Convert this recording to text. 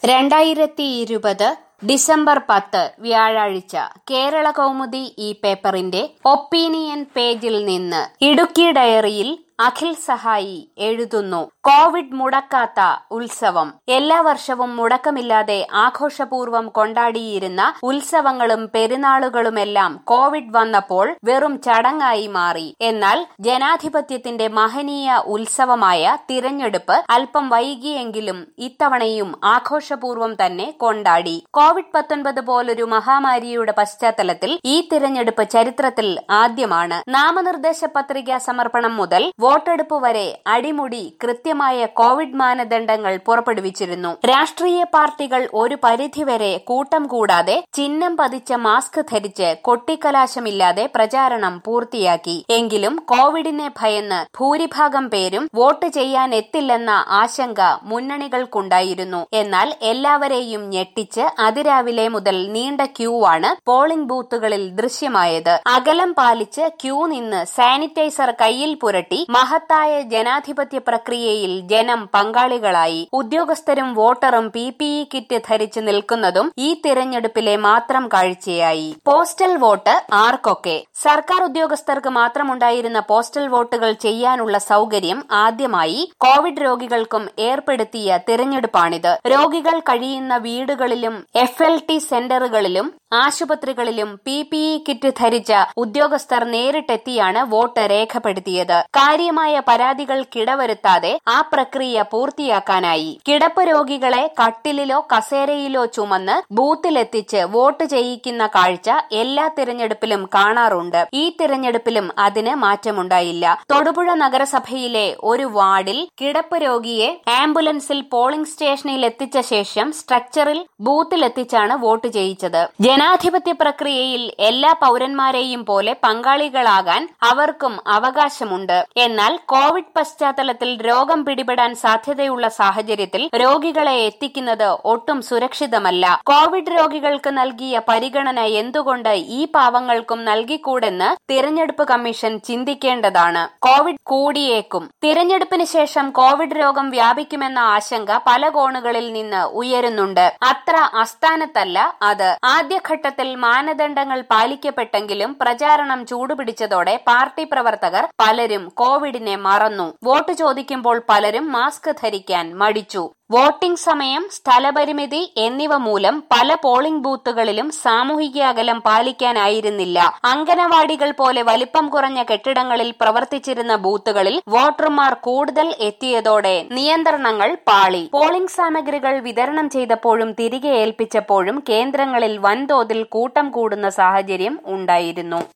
രണ്ടായിരത്തി ഇരുപത് ഡിസംബർ പത്ത് വ്യാഴാഴ്ച കേരള കൗമുദി ഈ പേപ്പറിന്റെ ഒപ്പീനിയൻ പേജിൽ നിന്ന് ഇടുക്കി ഡയറിയിൽ അഖിൽ സഹായി എഴുതുന്നു കോവിഡ് മുടക്കാത്ത ഉത്സവം എല്ലാ വർഷവും മുടക്കമില്ലാതെ ആഘോഷപൂർവ്വം കൊണ്ടാടിയിരുന്ന ഉത്സവങ്ങളും പെരുന്നാളുകളുമെല്ലാം കോവിഡ് വന്നപ്പോൾ വെറും ചടങ്ങായി മാറി എന്നാൽ ജനാധിപത്യത്തിന്റെ മഹനീയ ഉത്സവമായ തിരഞ്ഞെടുപ്പ് അല്പം വൈകിയെങ്കിലും ഇത്തവണയും ആഘോഷപൂർവ്വം തന്നെ കൊണ്ടാടി കോവിഡ് പത്തൊൻപത് പോലൊരു മഹാമാരിയുടെ പശ്ചാത്തലത്തിൽ ഈ തിരഞ്ഞെടുപ്പ് ചരിത്രത്തിൽ ആദ്യമാണ് നാമനിർദ്ദേശ പത്രികാ സമർപ്പണം മുതൽ വോട്ടെടുപ്പ് വരെ അടിമുടി കൃത്യമായ കോവിഡ് മാനദണ്ഡങ്ങൾ പുറപ്പെടുവിച്ചിരുന്നു രാഷ്ട്രീയ പാർട്ടികൾ ഒരു പരിധിവരെ കൂട്ടം കൂടാതെ ചിഹ്നം പതിച്ച മാസ്ക് ധരിച്ച് കൊട്ടിക്കലാശമില്ലാതെ പ്രചാരണം പൂർത്തിയാക്കി എങ്കിലും കോവിഡിനെ ഭയന്ന് ഭൂരിഭാഗം പേരും വോട്ട് ചെയ്യാൻ എത്തില്ലെന്ന ആശങ്ക മുന്നണികൾക്കുണ്ടായിരുന്നു എന്നാൽ എല്ലാവരെയും ഞെട്ടിച്ച് അതിരാവിലെ മുതൽ നീണ്ട ക്യൂ ആണ് പോളിംഗ് ബൂത്തുകളിൽ ദൃശ്യമായത് അകലം പാലിച്ച് ക്യൂ നിന്ന് സാനിറ്റൈസർ കയ്യിൽ പുരട്ടി മഹത്തായ ജനാധിപത്യ പ്രക്രിയയിൽ ജനം പങ്കാളികളായി ഉദ്യോഗസ്ഥരും വോട്ടറും പി പി ഇ കിറ്റ് ധരിച്ചു നിൽക്കുന്നതും ഈ തിരഞ്ഞെടുപ്പിലെ മാത്രം കാഴ്ചയായി പോസ്റ്റൽ വോട്ട് ആർക്കൊക്കെ സർക്കാർ ഉദ്യോഗസ്ഥർക്ക് മാത്രമുണ്ടായിരുന്ന പോസ്റ്റൽ വോട്ടുകൾ ചെയ്യാനുള്ള സൗകര്യം ആദ്യമായി കോവിഡ് രോഗികൾക്കും ഏർപ്പെടുത്തിയ തിരഞ്ഞെടുപ്പാണിത് രോഗികൾ കഴിയുന്ന വീടുകളിലും എഫ് എൽ ടി സെന്ററുകളിലും ആശുപത്രികളിലും പി പി ഇ കിറ്റ് ധരിച്ച ഉദ്യോഗസ്ഥർ നേരിട്ടെത്തിയാണ് വോട്ട് രേഖപ്പെടുത്തിയത് കാര്യമായ പരാതികൾക്കിടവരുത്താതെ ആ പ്രക്രിയ പൂർത്തിയാക്കാനായി കിടപ്പ് രോഗികളെ കട്ടിലിലോ കസേരയിലോ ചുമന്ന് ബൂത്തിലെത്തിച്ച് വോട്ട് ചെയ്യിക്കുന്ന കാഴ്ച എല്ലാ തിരഞ്ഞെടുപ്പിലും കാണാറുണ്ട് ഈ തിരഞ്ഞെടുപ്പിലും അതിന് മാറ്റമുണ്ടായില്ല തൊടുപുഴ നഗരസഭയിലെ ഒരു വാർഡിൽ കിടപ്പ് രോഗിയെ ആംബുലൻസിൽ പോളിംഗ് സ്റ്റേഷനിൽ എത്തിച്ച ശേഷം സ്ട്രക്ചറിൽ ബൂത്തിലെത്തിച്ചാണ് വോട്ട് ചെയ്യിച്ചത് ജനാധിപത്യ പ്രക്രിയയിൽ എല്ലാ പൌരന്മാരെയും പോലെ പങ്കാളികളാകാൻ അവർക്കും അവകാശമുണ്ട് എന്നാൽ കോവിഡ് പശ്ചാത്തലത്തിൽ രോഗം പിടിപെടാൻ സാധ്യതയുള്ള സാഹചര്യത്തിൽ രോഗികളെ എത്തിക്കുന്നത് ഒട്ടും സുരക്ഷിതമല്ല കോവിഡ് രോഗികൾക്ക് നൽകിയ പരിഗണന എന്തുകൊണ്ട് ഈ പാവങ്ങൾക്കും നൽകിക്കൂടെന്ന് തിരഞ്ഞെടുപ്പ് കമ്മീഷൻ ചിന്തിക്കേണ്ടതാണ് കോവിഡ് കൂടിയേക്കും തിരഞ്ഞെടുപ്പിന് ശേഷം കോവിഡ് രോഗം വ്യാപിക്കുമെന്ന ആശങ്ക പല കോണുകളിൽ നിന്ന് ഉയരുന്നുണ്ട് അത്ര അസ്ഥാനത്തല്ല അത് ആദ്യഘട്ടത്തിൽ മാനദണ്ഡങ്ങൾ പാലിക്കപ്പെട്ടെങ്കിലും പ്രചാരണം ചൂടുപിടിച്ചതോടെ പാർട്ടി പ്രവർത്തകർ പലരും കോവിഡിനെ മറന്നു വോട്ട് ചോദിക്കുമ്പോൾ പലരും മാസ്ക് ധരിക്കാൻ മടിച്ചു വോട്ടിംഗ് സമയം സ്ഥലപരിമിതി എന്നിവ മൂലം പല പോളിംഗ് ബൂത്തുകളിലും സാമൂഹിക അകലം പാലിക്കാനായിരുന്നില്ല അംഗനവാടികൾ പോലെ വലിപ്പം കുറഞ്ഞ കെട്ടിടങ്ങളിൽ പ്രവർത്തിച്ചിരുന്ന ബൂത്തുകളിൽ വോട്ടർമാർ കൂടുതൽ എത്തിയതോടെ നിയന്ത്രണങ്ങൾ പാളി പോളിംഗ് സാമഗ്രികൾ വിതരണം ചെയ്തപ്പോഴും തിരികെ ഏൽപ്പിച്ചപ്പോഴും കേന്ദ്രങ്ങളിൽ വൻതോതിൽ കൂട്ടം കൂടുന്ന സാഹചര്യം ഉണ്ടായിരുന്നു